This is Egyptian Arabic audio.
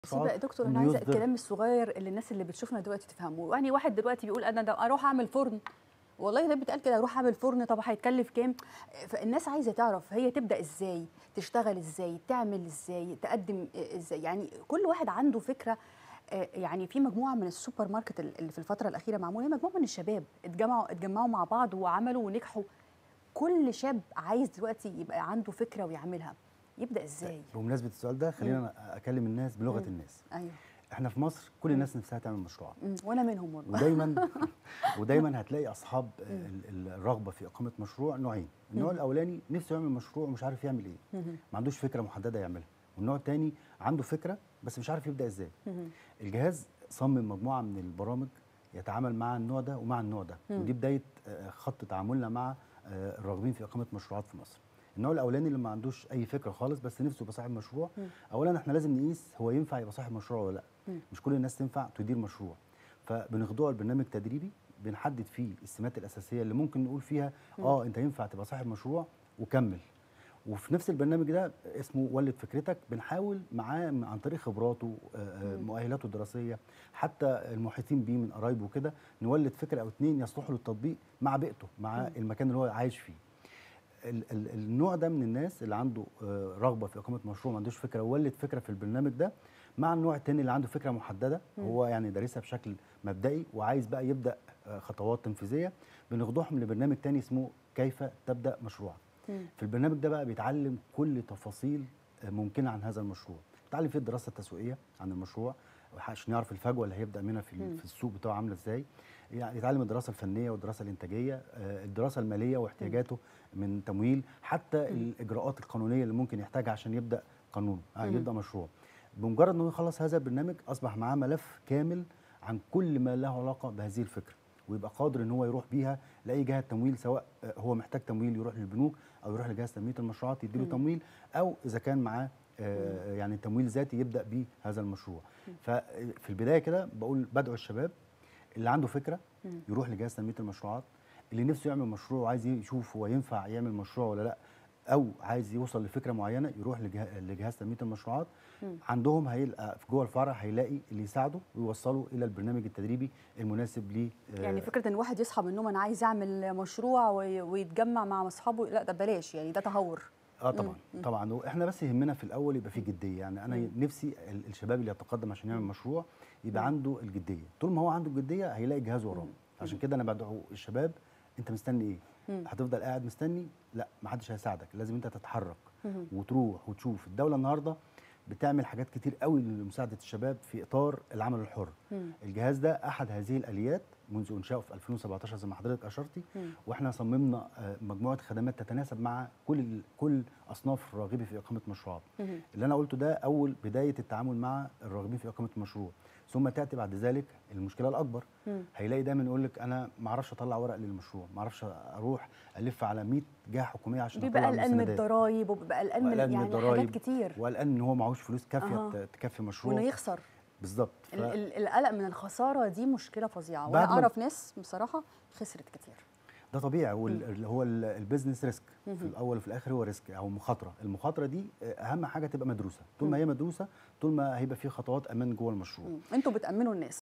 بس بقى يا دكتور انا إنه عايزه يصدر- الكلام الصغير اللي الناس اللي بتشوفنا دلوقتي تفهمه يعني واحد دلوقتي بيقول انا ده اروح اعمل فرن والله ده بيتقال كده اروح اعمل فرن طب هيتكلف كام فالناس عايزه تعرف هي تبدا ازاي تشتغل ازاي تعمل ازاي تقدم ازاي يعني كل واحد عنده فكره آه، يعني في مجموعه من السوبر ماركت اللي في الفتره الاخيره معموله هي مجموعه من الشباب اتجمعوا اتجمعوا مع بعض وعملوا ونجحوا كل شاب عايز دلوقتي يبقى عنده فكره ويعملها يبدا ازاي بمناسبه السؤال ده خلينا أنا اكلم الناس بلغه مم. الناس ايوه احنا في مصر كل الناس نفسها تعمل مشروعات مم. وانا منهم والله ودايما ودايما هتلاقي اصحاب ال- ال- الرغبه في اقامه مشروع نوعين النوع مم. الاولاني نفسه يعمل مشروع ومش عارف يعمل ايه مهم. ما عندوش فكره محدده يعملها والنوع الثاني عنده فكره بس مش عارف يبدا ازاي مهم. الجهاز صمم مجموعه من البرامج يتعامل مع النوع ده ومع النوع ده مم. ودي بدايه آه، خط تعاملنا مع آه، الراغبين في اقامه مشروعات في مصر النوع الاولاني اللي ما عندوش اي فكره خالص بس نفسه يبقى صاحب مشروع مم. اولا احنا لازم نقيس هو ينفع يبقى صاحب مشروع ولا لا مم. مش كل الناس تنفع تدير مشروع فبنخضعه لبرنامج تدريبي بنحدد فيه السمات الاساسيه اللي ممكن نقول فيها مم. اه انت ينفع تبقى صاحب مشروع وكمل وفي نفس البرنامج ده اسمه ولد فكرتك بنحاول معاه من- عن طريق خبراته آه، آه، مم. مؤهلاته الدراسيه حتى المحيطين بيه من قرايبه وكده نولد فكره او اتنين يصلحوا للتطبيق مع بيئته مع مم. المكان اللي هو عايش فيه ال- ال- النوع ده من الناس اللي عنده آه، رغبه في اقامه مشروع ما عندوش فكره ولد فكره في البرنامج ده مع النوع التاني اللي عنده فكره محدده مم. هو يعني دارسها بشكل مبدئي وعايز بقى يبدا آه، خطوات تنفيذيه بنخضعهم لبرنامج تاني اسمه كيف تبدا مشروعك مم. في البرنامج ده بقى بيتعلم كل تفاصيل آه، ممكنه عن هذا المشروع بيتعلم فيه الدراسه التسويقيه عن المشروع عشان يعرف الفجوه اللي هيبدا منها في مم. ال- في السوق بتاعه عامله ازاي يعني يتعلم الدراسه الفنيه والدراسه الانتاجيه آه، الدراسه الماليه واحتياجاته من تمويل حتى الاجراءات القانونيه اللي ممكن يحتاجها عشان يبدا قانون آه مم. يبدا مشروع بمجرد انه يخلص هذا البرنامج اصبح معاه ملف كامل عن كل ما له علاقه بهذه الفكره ويبقى قادر ان هو يروح بيها لاي جهه تمويل سواء آه، هو محتاج تمويل يروح للبنوك او يروح لجهاز تنميه المشروعات يديله مم. تمويل او اذا كان معاه آه، يعني تمويل ذاتي يبدا بيه هذا المشروع ففي البدايه كده بقول بدعو الشباب اللي عنده فكره مم. يروح لجهاز تنميه المشروعات اللي نفسه يعمل مشروع وعايز يشوف هو ينفع يعمل مشروع ولا لا او عايز يوصل لفكره معينه يروح لجه- لجهاز تنميه المشروعات مم. عندهم هيلقى في جوه الفرع هيلاقي اللي يساعده ويوصله الى البرنامج التدريبي المناسب ليه آه، يعني فكره ان واحد يصحى من النوم انا عايز اعمل مشروع وي- ويتجمع مع اصحابه لا ده بلاش يعني ده تهور اه طبعا مم. طبعا واحنا بس يهمنا في الاول يبقى في جديه يعني انا مم. نفسي ال- الشباب اللي يتقدم عشان يعمل مم. مشروع يبقى مم. عنده الجديه طول ما هو عنده الجديه هيلاقي جهاز وراه مم. عشان كده انا بدعو الشباب انت مستني ايه مم. هتفضل قاعد مستني لا ما حدش هيساعدك لازم انت تتحرك مم. وتروح وتشوف الدوله النهارده بتعمل حاجات كتير قوي لمساعده الشباب في اطار العمل الحر مم. الجهاز ده احد هذه الاليات منذ انشائه في 2017 زي ما حضرتك اشرتي مم. واحنا صممنا آه، مجموعه خدمات تتناسب مع كل كل اصناف الراغبين في اقامه مشروعات مم. اللي انا قلته ده اول بدايه التعامل مع الراغبين في اقامه مشروع ثم تاتي بعد ذلك المشكله الاكبر مم. هيلاقي دايما يقول لك انا ما اعرفش اطلع ورق للمشروع ما اعرفش اروح الف على 100 جهه حكوميه عشان بيبقى اطلع قلقان من المستندات الضرايب وبيبقى قلقان من وقلقان من يعني الضرايب حاجات كتير وقلقان ان هو معهوش فلوس كافيه أها. ت- تكفي مشروع وانه يخسر بالظبط ف... ال- ال- القلق من الخساره دي مشكله فظيعه بعد وانا ما- اعرف ناس بصراحه خسرت كتير ده طبيعي وال- اللي هو ال- البيزنس ريسك في مهم. الاول وفي الاخر هو ريسك او مخاطره المخاطره دي آه، اهم حاجه تبقى مدروسه طول مم. ما هي مدروسه طول ما هيبقى في خطوات امان جوه المشروع مم. انتوا بتامنوا الناس